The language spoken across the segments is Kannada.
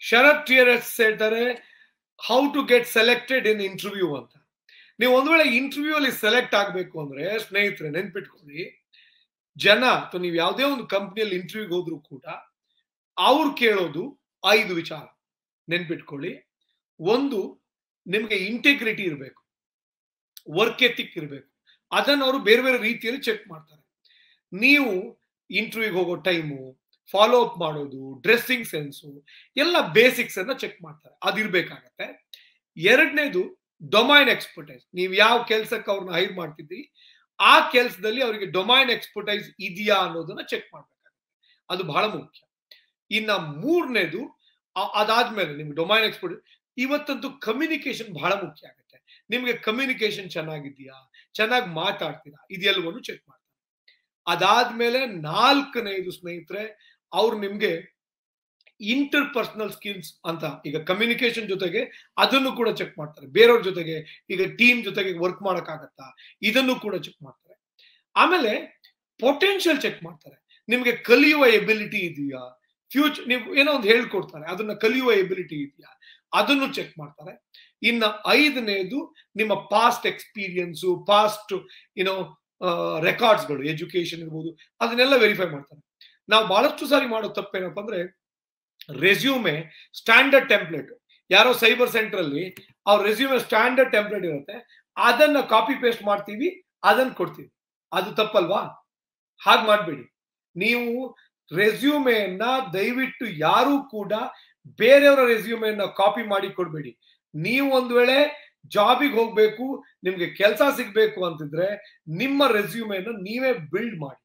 ಶರತ್ ಟಿಯರ್ಸ್ ಹೇಳ್ತಾರೆ how to get selected in interview ಅಂತ ನೀವು ಒಂದ್ ವೇಳೆ ಇಂಟರ್ವ್ಯೂ ಅಲ್ಲಿ ಸೆಲೆಕ್ಟ್ ಆಗ್ಬೇಕು ಅಂದ್ರೆ ಸ್ನೇಹಿತರೆ ನೆನ್ಪಿಟ್ಕೊಳ್ಳಿ ಜನ ಅಥವಾ ನೀವು ಯಾವುದೇ ಒಂದು ಕಂಪ್ನಿಯಲ್ಲಿ ಇಂಟರ್ವ್ಯೂಗೆ ಹೋದ್ರು ಕೂಡ ಅವ್ರು ಕೇಳೋದು ಐದು ವಿಚಾರ ನೆನ್ಪಿಟ್ಕೊಳ್ಳಿ ಒಂದು ನಿಮಗೆ ಇಂಟೆಗ್ರಿಟಿ ಇರಬೇಕು ವರ್ಕ್ ಎಥಿಕ್ ಇರಬೇಕು ಅದನ್ನು ಅವರು ಬೇರೆ ಬೇರೆ ರೀತಿಯಲ್ಲಿ ಚೆಕ್ ಮಾಡ್ತಾರೆ ನೀವು ಇಂಟರ್ವ್ಯೂಗೆ ಹೋಗೋ ಟೈಮು ಫಾಲೋ ಅಪ್ ಮಾಡೋದು ಡ್ರೆಸ್ಸಿಂಗ್ ಸೆನ್ಸು ಎಲ್ಲ ಬೇಸಿಕ್ಸ್ ಅನ್ನ ಚೆಕ್ ಮಾಡ್ತಾರೆ ಅದಿರ್ಬೇಕಾಗತ್ತೆ ಎರಡನೇದು ಡೊಮೈನ್ ಎಕ್ಸ್ಪರ್ಟೈಸ್ ನೀವು ಯಾವ ಕೆಲ್ಸಕ್ಕೆ ಅವ್ರನ್ನ ಹೈರ್ ಮಾಡ್ತಿದ್ದೀರಿ ಆ ಕೆಲಸದಲ್ಲಿ ಅವರಿಗೆ ಡೊಮೈನ್ ಎಕ್ಸ್ಪರ್ಟೈಸ್ ಇದೆಯಾ ಅನ್ನೋದನ್ನ ಚೆಕ್ ಮಾಡ್ಬೇಕಾಗುತ್ತೆ ಅದು ಬಹಳ ಮುಖ್ಯ ಇನ್ನ ಮೂರನೇದು ಅದಾದ್ಮೇಲೆ ನಿಮ್ಗೆ ಡೊಮೈನ್ ಎಕ್ಸ್ಪರ್ಟ್ ಇವತ್ತಂತೂ ಕಮ್ಯುನಿಕೇಶನ್ ಬಹಳ ಮುಖ್ಯ ಆಗುತ್ತೆ ನಿಮ್ಗೆ ಕಮ್ಯುನಿಕೇಶನ್ ಚೆನ್ನಾಗಿದೆಯಾ ಚೆನ್ನಾಗಿ ಮಾತಾಡ್ತೀರಾ ಇದೆಲ್ಲವನ್ನು ಚೆಕ್ ಮಾಡ್ತಾರೆ ಅದಾದ್ಮೇಲೆ ನಾಲ್ಕನೇದು ಸ್ನೇಹಿತರೆ ಅವ್ರು ನಿಮ್ಗೆ ಇಂಟರ್ ಪರ್ಸನಲ್ ಸ್ಕಿಲ್ಸ್ ಅಂತ ಈಗ ಕಮ್ಯುನಿಕೇಶನ್ ಜೊತೆಗೆ ಅದನ್ನು ಕೂಡ ಚೆಕ್ ಮಾಡ್ತಾರೆ ಬೇರೆಯವ್ರ ಜೊತೆಗೆ ಈಗ ಟೀಮ್ ಜೊತೆಗೆ ವರ್ಕ್ ಮಾಡಕ್ಕಾಗತ್ತಾ ಇದನ್ನು ಕೂಡ ಚೆಕ್ ಮಾಡ್ತಾರೆ ಆಮೇಲೆ ಪೊಟೆನ್ಶಿಯಲ್ ಚೆಕ್ ಮಾಡ್ತಾರೆ ನಿಮ್ಗೆ ಕಲಿಯುವ ಎಬಿಲಿಟಿ ಇದೆಯಾ ಫ್ಯೂಚರ್ ನೀವು ಏನೋ ಒಂದು ಹೇಳ್ಕೊಡ್ತಾರೆ ಅದನ್ನ ಕಲಿಯುವ ಎಬಿಲಿಟಿ ಇದೆಯಾ ಅದನ್ನು ಚೆಕ್ ಮಾಡ್ತಾರೆ ಇನ್ನ ಐದನೇದು ನಿಮ್ಮ ಪಾಸ್ಟ್ ಎಕ್ಸ್ಪೀರಿಯನ್ಸು ಪಾಸ್ಟ್ ಏನೋ ರೆಕಾರ್ಡ್ಸ್ಗಳು ಎಜುಕೇಶನ್ ಇರ್ಬೋದು ಅದನ್ನೆಲ್ಲ ವೆರಿಫೈ ಮಾಡ್ತಾರೆ ನಾವು ಬಹಳಷ್ಟು ಸಾರಿ ಮಾಡೋ ತಪ್ಪೇನಪ್ಪ ಅಂದ್ರೆ ರೆಸ್ಯೂಮೆ ಸ್ಟ್ಯಾಂಡರ್ಡ್ ಟೆಂಪ್ಲೇಟ್ ಯಾರೋ ಸೈಬರ್ ಸೆಂಟರ್ ಅಲ್ಲಿ ಅವ್ರ ರೆಸ್ಯೂಮೆ ಸ್ಟ್ಯಾಂಡರ್ಡ್ ಟೆಂಪ್ಲೇಟ್ ಇರುತ್ತೆ ಅದನ್ನ ಕಾಪಿ ಪೇಸ್ಟ್ ಮಾಡ್ತೀವಿ ಅದನ್ನ ಕೊಡ್ತೀವಿ ಅದು ತಪ್ಪಲ್ವಾ ಹಾಗೆ ಮಾಡಬೇಡಿ ನೀವು ರೆಸ್ಯೂಮೆಯನ್ನ ದಯವಿಟ್ಟು ಯಾರೂ ಕೂಡ ಬೇರೆಯವರ ರೆಸ್ಯೂಮೆಯನ್ನ ಕಾಪಿ ಮಾಡಿ ಕೊಡ್ಬೇಡಿ ನೀವು ಒಂದ್ ವೇಳೆ ಜಾಬಿಗೆ ಹೋಗ್ಬೇಕು ನಿಮ್ಗೆ ಕೆಲಸ ಸಿಗ್ಬೇಕು ಅಂತಿದ್ರೆ ನಿಮ್ಮ ರೆಸ್ಯೂಮೆಯನ್ನು ನೀವೇ ಬಿಲ್ಡ್ ಮಾಡಿ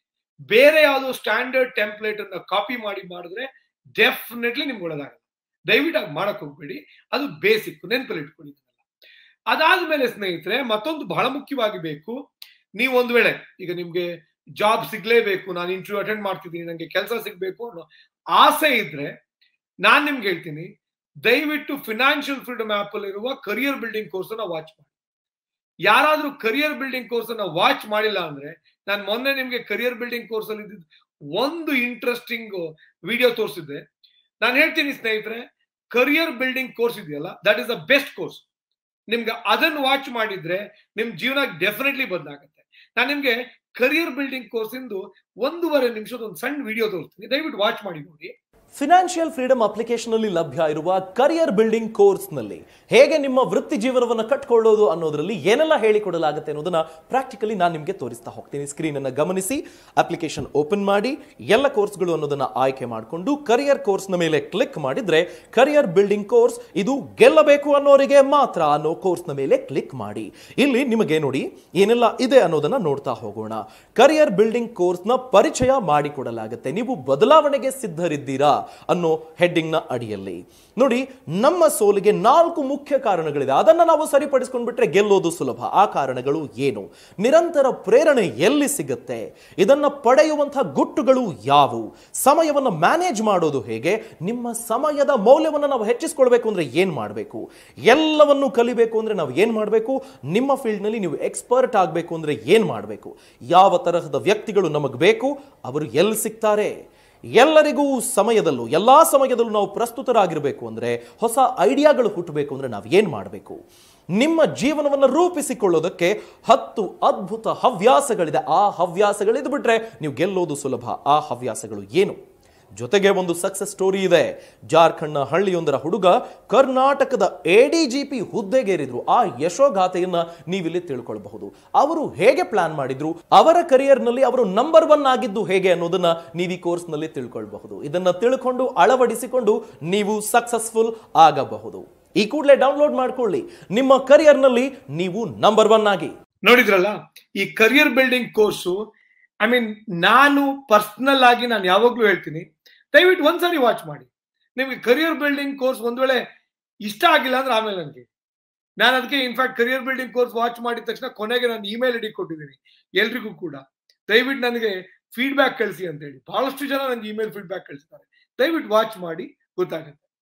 ಬೇರೆ ಯಾವುದೋ ಸ್ಟ್ಯಾಂಡರ್ಡ್ ಟೆಂಪ್ಲೇಟ್ ಅನ್ನ ಕಾಪಿ ಮಾಡಿ ಮಾಡಿದ್ರೆ ಡೆಫಿನೆಟ್ಲಿ ನಿಮ್ಗೆ ಒಳ್ಳೆದಾಗಲ್ಲ ದಯವಿಟ್ಟು ಆಗಿ ಮಾಡಕ್ ಹೋಗ್ಬೇಡಿ ಅದು ಬೇಸಿಕ್ ನೆನಪಲ್ಲಿ ಇಟ್ಕೊಳ್ಳಿ ಅದಾದ್ಮೇಲೆ ಸ್ನೇಹಿತರೆ ಮತ್ತೊಂದು ಬಹಳ ಮುಖ್ಯವಾಗಿ ಬೇಕು ನೀವು ಒಂದ್ ವೇಳೆ ಈಗ ನಿಮ್ಗೆ ಜಾಬ್ ಸಿಗ್ಲೇಬೇಕು ನಾನು ಇಂಟರ್ವ್ಯೂ ಅಟೆಂಡ್ ಮಾಡ್ತಿದ್ದೀನಿ ನನಗೆ ಕೆಲಸ ಸಿಗ್ಬೇಕು ಅನ್ನೋ ಆಸೆ ಇದ್ರೆ ನಾನ್ ನಿಮ್ಗೆ ಹೇಳ್ತೀನಿ ದಯವಿಟ್ಟು ಫಿನಾನ್ಷಿಯಲ್ ಫ್ರೀಡಮ್ ಆಪ್ ಅಲ್ಲಿ ಇರುವ ಕರಿಯರ್ ಬಿಲ್ಡಿಂಗ್ ಕೋರ್ಸ್ ಅನ್ನ ವಾಚ್ ಮಾಡಿ ಯಾರಾದ್ರೂ ಕರಿಯರ್ ಬಿಲ್ಡಿಂಗ್ ಕೋರ್ಸ್ ಅನ್ನ ವಾಚ್ ಮಾಡಿಲ್ಲ ಅಂದ್ರೆ ನಾನು ಮೊನ್ನೆ ನಿಮ್ಗೆ ಕರಿಯರ್ ಬಿಲ್ಡಿಂಗ್ ಕೋರ್ಸ್ ಅಲ್ಲಿ ಇದ್ದಿದ್ದು ಒಂದು ಇಂಟ್ರೆಸ್ಟಿಂಗ್ ವಿಡಿಯೋ ತೋರಿಸಿದ್ದೆ ನಾನು ಹೇಳ್ತೀನಿ ಸ್ನೇಹಿತರೆ ಕರಿಯರ್ ಬಿಲ್ಡಿಂಗ್ ಕೋರ್ಸ್ ಇದೆಯಲ್ಲ that is the best course ನಿಮ್ಗೆ ಅದನ್ನು ವಾಚ್ ಮಾಡಿದ್ರೆ ನಿಮ್ ಜೀವನ ಡೆಫಿನೆಟ್ಲಿ ಬದಲಾಗುತ್ತೆ ನಾನು ನಿಮ್ಗೆ ಕರಿಯರ್ ಬಿಲ್ಡಿಂಗ್ ಕೋರ್ಸ್ ಇಂದು ಒಂದೂವರೆ ನಿಮಿಷದ ಒಂದು ಸಣ್ಣ ವಿಡಿಯೋ ತೋರಿಸ್ತೀನಿ ದಯವಿಟ್ಟು ವಾಚ್ ಮಾಡಿ ನೋಡಿ ಫಿನಾನ್ಷಿಯಲ್ ಫ್ರೀಡಮ್ ಅಪ್ಲಿಕೇಶನ್ ಅಲ್ಲಿ ಲಭ್ಯ ಇರುವ ಕರಿಯರ್ ಬಿಲ್ಡಿಂಗ್ ಕೋರ್ಸ್ ನಲ್ಲಿ ಹೇಗೆ ನಿಮ್ಮ ವೃತ್ತಿ ಜೀವನವನ್ನು ಕಟ್ಕೊಳ್ಳೋದು ಅನ್ನೋದರಲ್ಲಿ ಏನೆಲ್ಲ ಹೇಳಿಕೊಡಲಾಗುತ್ತೆ ಅನ್ನೋದನ್ನ ಪ್ರಾಕ್ಟಿಕಲಿ ನಾನು ನಿಮಗೆ ತೋರಿಸ್ತಾ ಹೋಗ್ತೀನಿ ಸ್ಕ್ರೀನ್ ಅನ್ನ ಗಮನಿಸಿ ಅಪ್ಲಿಕೇಶನ್ ಓಪನ್ ಮಾಡಿ ಎಲ್ಲ ಕೋರ್ಸ್ಗಳು ಅನ್ನೋದನ್ನ ಆಯ್ಕೆ ಮಾಡಿಕೊಂಡು ಕರಿಯರ್ ಕೋರ್ಸ್ನ ಮೇಲೆ ಕ್ಲಿಕ್ ಮಾಡಿದ್ರೆ ಕರಿಯರ್ ಬಿಲ್ಡಿಂಗ್ ಕೋರ್ಸ್ ಇದು ಗೆಲ್ಲಬೇಕು ಅನ್ನೋರಿಗೆ ಮಾತ್ರ ಅನ್ನೋ ಕೋರ್ಸ್ನ ಮೇಲೆ ಕ್ಲಿಕ್ ಮಾಡಿ ಇಲ್ಲಿ ನಿಮಗೆ ನೋಡಿ ಏನೆಲ್ಲ ಇದೆ ಅನ್ನೋದನ್ನ ನೋಡ್ತಾ ಹೋಗೋಣ ಕರಿಯರ್ ಬಿಲ್ಡಿಂಗ್ ಕೋರ್ಸ್ನ ಪರಿಚಯ ಮಾಡಿಕೊಡಲಾಗುತ್ತೆ ನೀವು ಬದಲಾವಣೆಗೆ ಸಿದ್ಧರಿದ್ದೀರಾ ಅನ್ನೋ ಹೆಡ್ಡಿಂಗ್ ನ ಅಡಿಯಲ್ಲಿ ನೋಡಿ ನಮ್ಮ ಸೋಲಿಗೆ ನಾಲ್ಕು ಮುಖ್ಯ ಕಾರಣಗಳಿದೆ ಅದನ್ನ ನಾವು ಸರಿಪಡಿಸ್ಕೊಂಡ್ಬಿಟ್ರೆ ಗೆಲ್ಲೋದು ಸುಲಭ ಆ ಕಾರಣಗಳು ಏನು ನಿರಂತರ ಪ್ರೇರಣೆ ಎಲ್ಲಿ ಸಿಗುತ್ತೆ ಇದನ್ನ ಪಡೆಯುವಂತಹ ಗುಟ್ಟುಗಳು ಯಾವುವು ಸಮಯವನ್ನು ಮ್ಯಾನೇಜ್ ಮಾಡೋದು ಹೇಗೆ ನಿಮ್ಮ ಸಮಯದ ಮೌಲ್ಯವನ್ನು ನಾವು ಹೆಚ್ಚಿಸ್ಕೊಳ್ಬೇಕು ಅಂದ್ರೆ ಏನ್ ಮಾಡಬೇಕು ಎಲ್ಲವನ್ನು ಕಲಿಬೇಕು ಅಂದ್ರೆ ನಾವು ಏನ್ ಮಾಡಬೇಕು ನಿಮ್ಮ ಫೀಲ್ಡ್ನಲ್ಲಿ ನೀವು ಎಕ್ಸ್ಪರ್ಟ್ ಆಗಬೇಕು ಅಂದ್ರೆ ಏನ್ ಮಾಡಬೇಕು ಯಾವ ತರಹದ ವ್ಯಕ್ತಿಗಳು ನಮಗೆ ಬೇಕು ಅವರು ಎಲ್ಲಿ ಸಿಗ್ತಾರೆ ಎಲ್ಲರಿಗೂ ಸಮಯದಲ್ಲೂ ಎಲ್ಲಾ ಸಮಯದಲ್ಲೂ ನಾವು ಪ್ರಸ್ತುತರಾಗಿರಬೇಕು ಅಂದ್ರೆ ಹೊಸ ಐಡಿಯಾಗಳು ಹುಟ್ಟಬೇಕು ಅಂದ್ರೆ ನಾವು ಏನ್ ಮಾಡಬೇಕು ನಿಮ್ಮ ಜೀವನವನ್ನು ರೂಪಿಸಿಕೊಳ್ಳೋದಕ್ಕೆ ಹತ್ತು ಅದ್ಭುತ ಹವ್ಯಾಸಗಳಿದೆ ಆ ಹವ್ಯಾಸಗಳಿದ್ದು ಬಿಟ್ರೆ ನೀವು ಗೆಲ್ಲೋದು ಸುಲಭ ಆ ಹವ್ಯಾಸಗಳು ಏನು ಜೊತೆಗೆ ಒಂದು ಸಕ್ಸಸ್ ಸ್ಟೋರಿ ಇದೆ ಜಾರ್ಖಂಡ್ನ ಹಳ್ಳಿಯೊಂದರ ಹುಡುಗ ಕರ್ನಾಟಕದ ಎಡಿಜಿಪಿ ಹುದ್ದೆಗೇರಿದ್ರು ಆ ಯಶೋಗಾಥೆಯನ್ನ ನೀವಿಲ್ಲಿ ತಿಳ್ಕೊಳ್ಬಹುದು ಅವರು ಹೇಗೆ ಪ್ಲಾನ್ ಮಾಡಿದ್ರು ಅವರ ಕರಿಯರ್ನಲ್ಲಿ ಅವರು ನಂಬರ್ ಒನ್ ಆಗಿದ್ದು ಹೇಗೆ ಅನ್ನೋದನ್ನ ನೀವು ಈ ಕೋರ್ಸ್ನಲ್ಲಿ ತಿಳ್ಕೊಳ್ಬಹುದು ಇದನ್ನ ತಿಳ್ಕೊಂಡು ಅಳವಡಿಸಿಕೊಂಡು ನೀವು ಸಕ್ಸಸ್ಫುಲ್ ಆಗಬಹುದು ಈ ಕೂಡಲೇ ಡೌನ್ಲೋಡ್ ಮಾಡ್ಕೊಳ್ಳಿ ನಿಮ್ಮ ಕರಿಯರ್ನಲ್ಲಿ ನೀವು ನಂಬರ್ ಒನ್ ಆಗಿ ನೋಡಿದ್ರಲ್ಲ ಈ career building course I mean ನಾನು ಪರ್ಸನಲ್ ಆಗಿ ನಾನು ಯಾವಾಗ್ಲೂ ಹೇಳ್ತೀನಿ ದಯವಿಟ್ಟು ಒಂದ್ಸರಿ ವಾಚ್ ಮಾಡಿ ನಿಮ್ಗೆ ಕರಿಯರ್ ಬಿಲ್ಡಿಂಗ್ ಕೋರ್ಸ್ ಒಂದ್ ವೇಳೆ ಇಷ್ಟ ಆಗಿಲ್ಲ ಅಂದ್ರೆ ಆಮೇಲೆ ನನಗೆ ನಾನು ಅದಕ್ಕೆ in fact career building course watch ಮಾಡಿದ ತಕ್ಷಣ ಕೊನೆಗೆ ನಾನು ಇಮೇಲ್ ಐಡಿ ಕೊಟ್ಟಿದ್ದೀನಿ ಎಲ್ರಿಗೂ ಕೂಡ ದಯವಿಟ್ಟು ನನಗೆ ಫೀಡ್ಬ್ಯಾಕ್ ಕಳಿಸಿ ಅಂತ ಹೇಳಿ ಬಹಳಷ್ಟು ಜನ ನನಗೆ ಇಮೇಲ್ ಫೀಡ್ಬ್ಯಾಕ್ ಕಳಿಸ್ತಾರೆ ದಯವಿಟ್ಟು ವಾಚ್ ಮಾಡಿ ಗೊತ್ತಾಗುತ್ತೆ